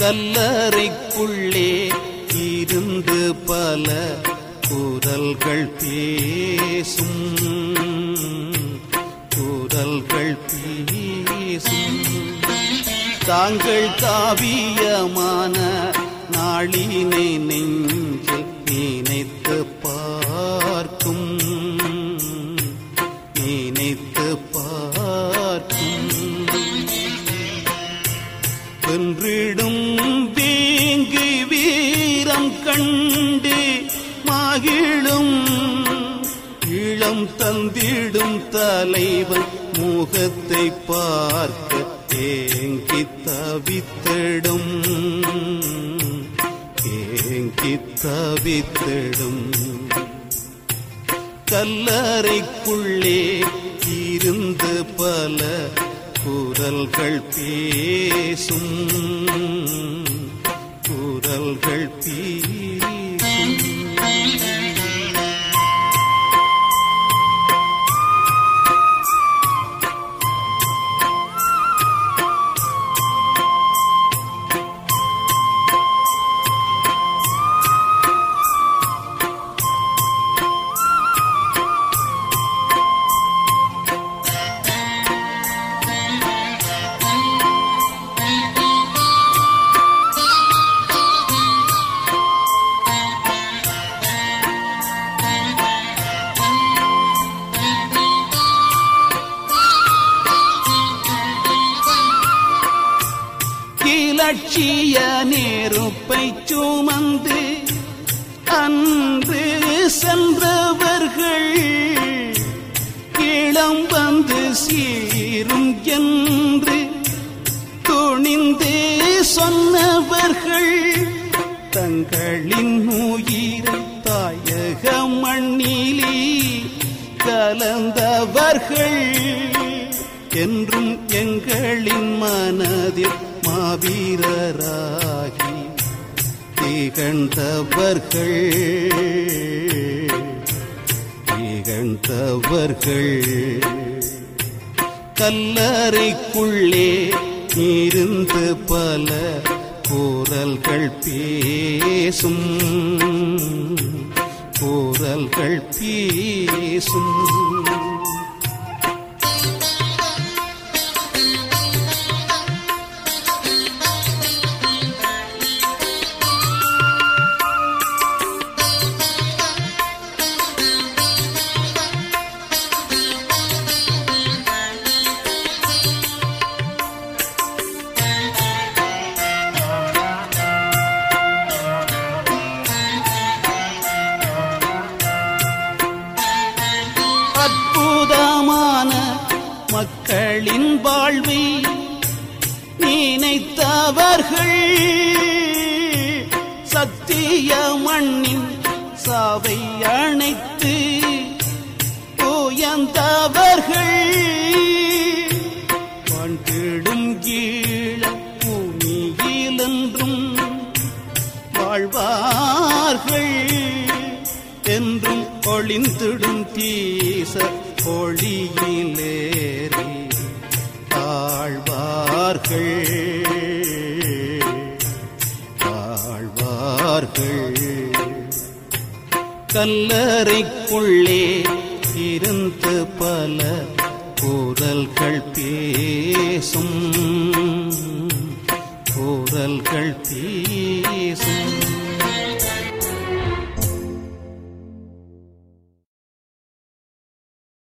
கல்லறைக்குள்ளே இருந்து பல குரல்கள் பேசும் குரல்கள் பேசும் தாங்கள் காவியமான நாளினை நெஞ்சில் நினைத்து பார்க்கும் நினைத்து பார்க்கும் வென்றிடும் தீங்கு வீரம் கண்டு மகிழும் இளம் தந்திடும் தலைவன் முகத்தை பார்க்க ஏங்கி தவித்திடும் ஏங்கி தவித்திடும் கல்லறைக்குள்ளே இருந்து பல குரல்கள் பேசும் குரல்கள் பேசும் இலட்சிய நெருப்பை சுமந்து அன்று சென்றவர்கள் இளம் வந்து சீரும் என்று துணிந்து சொன்னவர்கள் தங்களின் உயிரை தாயக மண்ணிலே கலந்தவர்கள் என்றும் எங்களின் மனதில் மாவீரராகி திகழ்ந்தவர்கள் திகழ்ந்தவர்கள் கல்லறைக்குள்ளே இருந்து பல குரல்கள் பேசும் குரல்கள் பேசும் அற்புதமான மக்களின் வாழ்வை நினைத்தவர்கள் சத்திய மண்ணின் சாவை அணைத்து உயர்ந்தவர்கள் வாழ்ந்திடும் கீழ பூமியிலென்றும் வாழ்வார்கள் என்றும் ஒளிந்திடும் தீச ஒளியிலேறி ஆழ்வார்கள் ஆழ்வார்கள் கல்லறைக்குள்ளே இருந்து பல குரல்கள் பேசும் குரல்கள் பேசும்